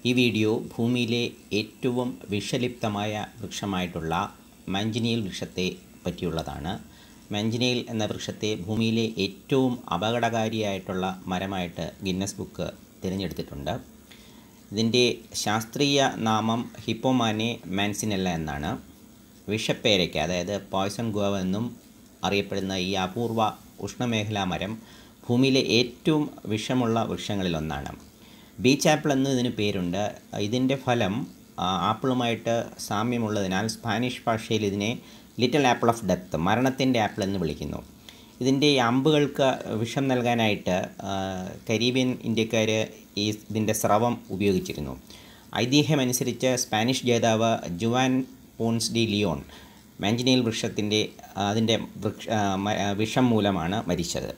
ഈ വീഡിയോ ഭൂമിയിലെ ഏറ്റവും വിഷലിപ്തമായ വൃക്ഷമായിട്ടുള്ള മാഞ്ചിനിയൽ വൃക്ഷത്തെ പറ്റിയുള്ളതാണ് മാഞ്ചിനിയൽ എന്ന വൃക്ഷത്തെ ഭൂമിയിലെ ഏറ്റവും അപകടകാരിയായിട്ടുള്ള മരമായിട്ട് ഗിന്നസ് ബുക്ക് തിരഞ്ഞെടുത്തിട്ടുണ്ട് ഇതിൻ്റെ ശാസ്ത്രീയ നാമം ഹിപ്പോമാനെ മാൻസിനെല്ല എന്നാണ് വിഷപ്പേരയ്ക്ക അതായത് പോയ്സൺ ഗുവ എന്നും അറിയപ്പെടുന്ന ഈ അപൂർവ ഉഷ്ണമേഖലാ മരം ഭൂമിയിലെ ഏറ്റവും വിഷമുള്ള വൃക്ഷങ്ങളിലൊന്നാണ് ബീച്ച് ആപ്പിൾ എന്ന് ഇതിന് പേരുണ്ട് ഇതിൻ്റെ ഫലം ആ, ആപ്പിളുമായിട്ട് സാമ്യമുള്ളതിനാൽ സ്പാനിഷ് ഭാഷയിൽ ഇതിനെ ലിറ്റിൽ ആപ്പിൾ ഓഫ് ഡെത്ത് മരണത്തിൻ്റെ ആപ്പിൾ എന്ന് വിളിക്കുന്നു ഇതിൻ്റെ ഈ അമ്പുകൾക്ക് വിഷം നൽകാനായിട്ട് ആ, കരീബിയൻ ഇന്ത്യക്കാർ ഈ ഇതിൻ്റെ സ്രവം ഉപയോഗിച്ചിരുന്നു ഐതിഹ്യമനുസരിച്ച് സ്പാനിഷ് ജേതാവ് Juan Ponce de Leon manchineel വൃക്ഷത്തിൻ്റെ അതിൻ്റെ വൃക്ഷ ആ, മ- ആ, വിഷം മൂലമാണ് മരിച്ചത്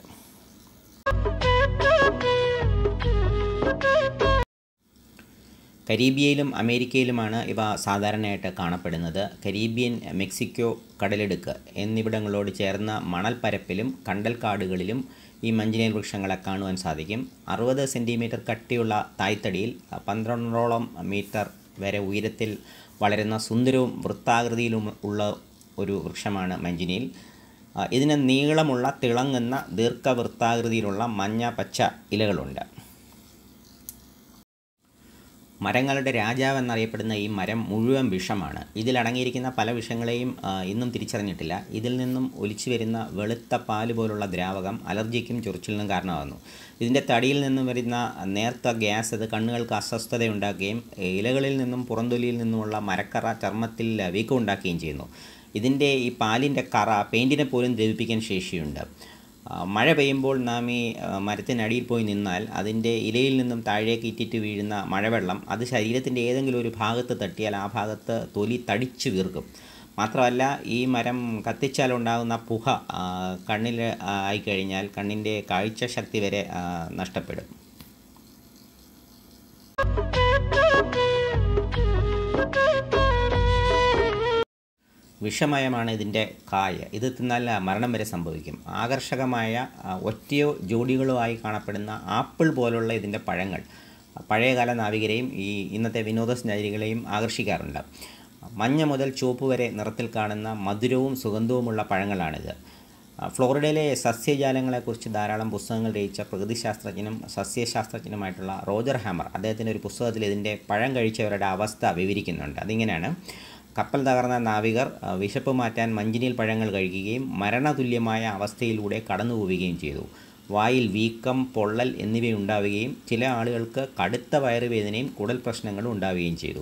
കരീബിയയിലും അമേരിക്കയിലുമാണ് ഇവ സാധാരണയായിട്ട് കാണപ്പെടുന്നത് കരീബിയൻ മെക്സിക്കോ കടലെടുക്ക് എന്നിവിടങ്ങളോട് ചേർന്ന മണൽപ്പരപ്പിലും കണ്ടൽക്കാടുകളിലും ഈ മഞ്ചിനേൽ വൃക്ഷങ്ങളെ കാണുവാൻ സാധിക്കും അറുപത് സെൻറ്റിമീറ്റർ കട്ടിയുള്ള തായ്തടിയിൽ പന്ത്രണ്ടോളം മീറ്റർ വരെ ഉയരത്തിൽ വളരുന്ന സുന്ദരവും വൃത്താകൃതിയിലും ഉള്ള ഒരു വൃക്ഷമാണ് മഞ്ചിനിയിൽ ആ, ഇതിന് നീളമുള്ള തിളങ്ങുന്ന ദീർഘവൃത്താകൃതിയിലുള്ള മഞ്ഞ പച്ച ഇലകളുണ്ട് മരങ്ങളുടെ രാജാവ് എന്നറിയപ്പെടുന്ന ഈ മരം മുഴുവൻ വിഷമാണ് ഇതിലടങ്ങിയിരിക്കുന്ന പല വിഷങ്ങളെയും ആ, ഇന്നും തിരിച്ചറിഞ്ഞിട്ടില്ല ഇതിൽ നിന്നും ഒലിച്ചു വരുന്ന വെളുത്ത പാല് പോലുള്ള ദ്രാവകം അലർജിക്കും ചൊറിച്ചിലിനും കാരണമാകുന്നു ഇതിൻ്റെ തടിയിൽ നിന്നും വരുന്ന നേർത്ത ഗ്യാസ് അത് കണ്ണുകൾക്ക് അസ്വസ്ഥതയുണ്ടാക്കുകയും ഇലകളിൽ നിന്നും പുറന്തൊലിയിൽ നിന്നുമുള്ള മരക്കറ ചർമ്മത്തിൽ വീക്കം ഉണ്ടാക്കുകയും ചെയ്യുന്നു ഇതിൻ്റെ ഈ പാലിൻ്റെ കറ പെയിൻറ്റിനെ പോലും ദ്രവിപ്പിക്കാൻ ശേഷിയുണ്ട് ആ, മഴ പെയ്യുമ്പോൾ നാം ഈ ആ, മരത്തിനടിയിൽ പോയി നിന്നാൽ അതിൻ്റെ ഇലയിൽ നിന്നും താഴേക്ക് ഇറ്റിറ്റ് വീഴുന്ന മഴവെള്ളം അത് ശരീരത്തിൻ്റെ ഏതെങ്കിലും ഒരു ഭാഗത്ത് തട്ടിയാൽ ആ ഭാഗത്ത് തൊലി തടിച്ചു വീർക്കും മാത്രമല്ല ഈ മരം കത്തിച്ചാൽ ഉണ്ടാകുന്ന പുക ആ, കണ്ണിൽ ആ, ആയിക്കഴിഞ്ഞാൽ കണ്ണിൻ്റെ കാഴ്ചശക്തി വരെ ആ, നഷ്ടപ്പെടും വിഷമയമാണ് ഇതിൻ്റെ കായ ഇത് തിന്നാൽ മരണം വരെ സംഭവിക്കും ആകർഷകമായ ആ, ഒറ്റയോ ജോഡികളോ ആയി കാണപ്പെടുന്ന ആപ്പിൾ പോലുള്ള ഇതിൻ്റെ പഴങ്ങൾ പഴയകാല നാവികരെയും ഈ ഇന്നത്തെ വിനോദസഞ്ചാരികളെയും ആകർഷിക്കാറുണ്ട് മഞ്ഞ മുതൽ ചുവപ്പ് വരെ നിറത്തിൽ കാണുന്ന മധുരവും സുഗന്ധവുമുള്ള പഴങ്ങളാണിത് ആ, ഫ്ലോറിഡയിലെ സസ്യജാലങ്ങളെക്കുറിച്ച് ധാരാളം പുസ്തകങ്ങൾ രചിച്ച പ്രകൃതിശാസ്ത്രജ്ഞനും സസ്യശാസ്ത്രജ്ഞനുമായിട്ടുള്ള റോജർ ഹാമർ അദ്ദേഹത്തിൻ്റെ ഒരു പുസ്തകത്തിൽ ഇതിൻ്റെ പഴം കഴിച്ചവരുടെ അവസ്ഥ വിവരിക്കുന്നുണ്ട് അതിങ്ങനെയാണ് കപ്പൽ തകർന്ന നാവികർ ആ, വിശപ്പ് മാറ്റാൻ മഞ്ചിനിൽ പഴങ്ങൾ കഴിക്കുകയും മരണതുല്യമായ അവസ്ഥയിലൂടെ കടന്നു പോവുകയും ചെയ്തു വായിൽ വീക്കം പൊള്ളൽ എന്നിവയുണ്ടാവുകയും ചില ആളുകൾക്ക് കടുത്ത വയറുവേദനയും കുടൽ പ്രശ്നങ്ങളും ഉണ്ടാവുകയും ചെയ്തു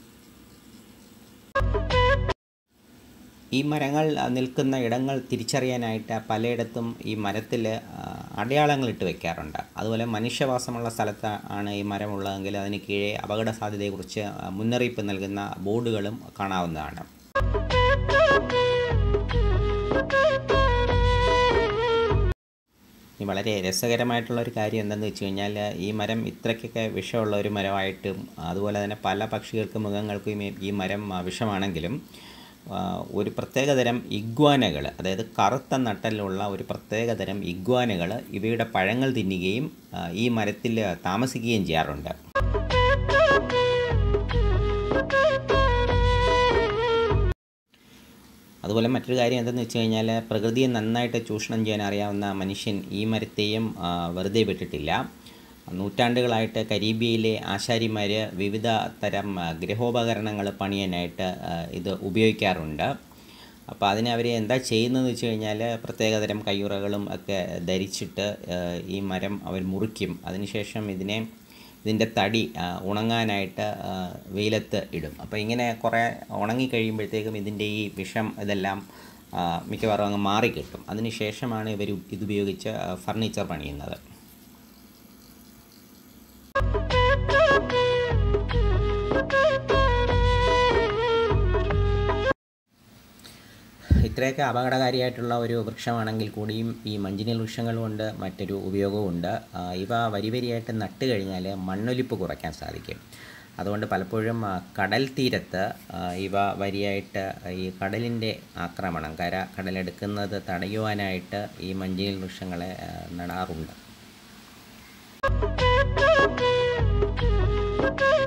ഈ മരങ്ങൾ ആ, നിൽക്കുന്ന ഇടങ്ങൾ തിരിച്ചറിയാനായിട്ട് പലയിടത്തും ഈ മരത്തിൽ അടയാളങ്ങൾ ഇട്ട് വെക്കാറുണ്ട് അതുപോലെ മനുഷ്യവാസമുള്ള സ്ഥലത്ത് ആണ് ഈ മരമുള്ളതെങ്കിൽ അതിന് കീഴെ അപകട സാധ്യതയെക്കുറിച്ച് ആ, മുന്നറിയിപ്പ് നൽകുന്ന ബോർഡുകളും കാണാവുന്നതാണ് ഇനി വളരെ രസകരമായിട്ടുള്ള ഒരു കാര്യം എന്തെന്ന് വെച്ച് കഴിഞ്ഞാൽ ഈ മരം ഇത്രയ്ക്കൊക്കെ വിഷമുള്ള ഒരു മരമായിട്ടും അതുപോലെ തന്നെ പല പക്ഷികൾക്കും മൃഗങ്ങൾക്കും ഈ- ഈ മരം ആ, വിഷമാണെങ്കിലും ആ, ഒരു പ്രത്യേകതരം ഇഗ്വാനകൾ അതായത് കറുത്ത നട്ടലുള്ള ഒരു പ്രത്യേകതരം ഇഗ്വാനകൾ ഇവയുടെ പഴങ്ങൾ തിന്നുകയും ആ, ഈ മരത്തിൽ താമസിക്കുകയും ചെയ്യാറുണ്ട് അതുപോലെ മറ്റൊരു കാര്യം എന്തെന്ന് വെച്ച് കഴിഞ്ഞാൽ പ്രകൃതിയെ നന്നായിട്ട് ചൂഷണം ചെയ്യാൻ അറിയാവുന്ന മനുഷ്യൻ ഈ മരത്തെയും ആ, വെറുതെ വിട്ടിട്ടില്ല നൂറ്റാണ്ടുകളായിട്ട് കരീബിയയിലെ ആശാരിമാർ വിവിധ തരം ആ, ഗൃഹോപകരണങ്ങൾ പണിയാനായിട്ട് ആ, ഇത് ഉപയോഗിക്കാറുണ്ട് അപ്പോൾ അതിന് അവർ എന്താ ചെയ്യുന്നതെന്ന് വെച്ച് കഴിഞ്ഞാൽ പ്രത്യേകതരം കയ്യുറകളും ഒക്കെ ധരിച്ചിട്ട് ആ, ഈ മരം അവർ മുറിക്കും അതിനുശേഷം ഇതിനെ ഇതിൻ്റെ തടി ആ, ഉണങ്ങാനായിട്ട് ആ, വെയിലത്ത് ഇടും അപ്പോൾ ഇങ്ങനെ കുറേ ഉണങ്ങി കഴിയുമ്പോഴത്തേക്കും ഇതിൻ്റെ ഈ വിഷം ഇതെല്ലാം ആ, മിക്കവാറും അങ്ങ് മാറിക്കിട്ടും അതിനുശേഷമാണ് ഇവർ ഇതുപയോഗിച്ച് ഫർണിച്ചർ പണിയുന്നത് ഇത്രയൊക്കെ അപകടകാരിയായിട്ടുള്ള ഒരു വൃക്ഷമാണെങ്കിൽ കൂടിയും ഈ മഞ്ചിനിൽ വൃക്ഷങ്ങൾ കൊണ്ട് മറ്റൊരു ഉപയോഗവുമുണ്ട് ആ, ഇവ വരി വരിയായിട്ട് നട്ട് കഴിഞ്ഞാൽ മണ്ണൊലിപ്പ് കുറയ്ക്കാൻ സാധിക്കും അതുകൊണ്ട് പലപ്പോഴും ആ, കടൽ തീരത്ത് ആ, ഇവ വരിയായിട്ട് ഈ കടലിൻ്റെ ആക്രമണം കര കടലെടുക്കുന്നത് തടയുവാനായിട്ട് ഈ മഞ്ചിനിൽ വൃക്ഷങ്ങളെ ആ, നടാറുണ്ട്